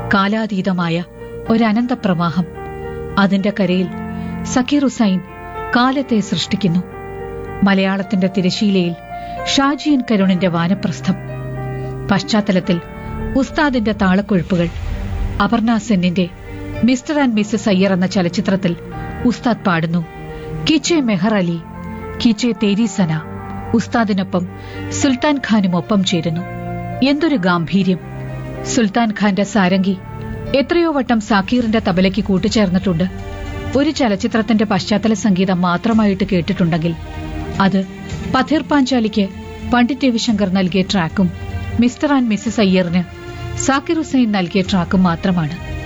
കാലാതീതമായ ഒരനന്ത പ്രവാഹം അതിന്റെ കരയിൽ സക്കീർ ഹുസൈൻ കാലത്തെ സൃഷ്ടിക്കുന്നു മലയാളത്തിന്റെ തിരശീലയിൽ ഷാജിയൻ കരുണിന്റെ വാനപ്രസ്ഥം പശ്ചാത്തലത്തിൽ ഉസ്താദിന്റെ താളക്കൊഴുപ്പുകൾ അപർണ സെന്നിന്റെ മിസ്റ്റർ ആൻഡ് മിസ്സസ് അയ്യർ എന്ന ചലച്ചിത്രത്തിൽ ഉസ്താദ് പാടുന്നു കിച്ചെ മെഹർ അലി കിച്ചെ തേരി സന ഉസ്താദിനൊപ്പം സുൽത്താൻ ഖാനും ഒപ്പം ചേരുന്നു എന്തൊരു ഗാംഭീര്യം സുൽത്താൻ ഖാന്റെ സാരംഗി എത്രയോ വട്ടം സാക്കീറിന്റെ തബലയ്ക്ക് കൂട്ടുചേർന്നിട്ടുണ്ട് ഒരു ചലച്ചിത്രത്തിന്റെ പശ്ചാത്തല സംഗീതം മാത്രമായിട്ട് കേട്ടിട്ടുണ്ടെങ്കിൽ അത് പഥീർ പാഞ്ചാലിക്ക് പണ്ഡിറ്റ് രവിശങ്കർ നൽകിയ ട്രാക്കും മിസ്റ്റർ ആൻഡ് മിസ്സസ് അയ്യറിന് സാക്കിർ ഹുസൈൻ നൽകിയ ട്രാക്കും മാത്രമാണ്